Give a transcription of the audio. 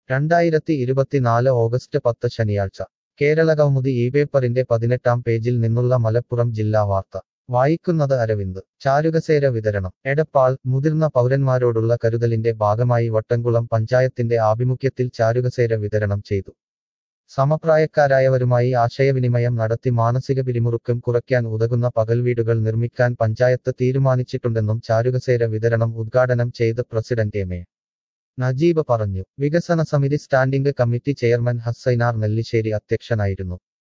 രണ്ടായിരത്തി ഇരുപത്തിനാല് ഓഗസ്റ്റ് പത്ത് ശനിയാഴ്ച കേരള കൗമുദി ഈ പേപ്പറിന്റെ പതിനെട്ടാം പേജിൽ നിന്നുള്ള മലപ്പുറം ജില്ലാ വാർത്ത വായിക്കുന്നത് അരവിന്ദ് ചാരുകസേര വിതരണം എടപ്പാൾ മുതിർന്ന പൗരന്മാരോടുള്ള കരുതലിന്റെ ഭാഗമായി വട്ടംകുളം പഞ്ചായത്തിന്റെ ആഭിമുഖ്യത്തിൽ ചാരുകസേര വിതരണം ചെയ്തു സമപ്രായക്കാരായവരുമായി ആശയവിനിമയം നടത്തി മാനസിക പിരിമുറുക്കം കുറയ്ക്കാൻ ഉതകുന്ന പകൽവീടുകൾ നിർമ്മിക്കാൻ പഞ്ചായത്ത് തീരുമാനിച്ചിട്ടുണ്ടെന്നും ചാരുകസേര വിതരണം ഉദ്ഘാടനം ചെയ്ത് പ്രസിഡന്റ് എം എ നജീബ് പറഞ്ഞു വികസന സമിതി standing committee chairman Hassainar Nellissery അധ്യക്ഷനായിരുന്നു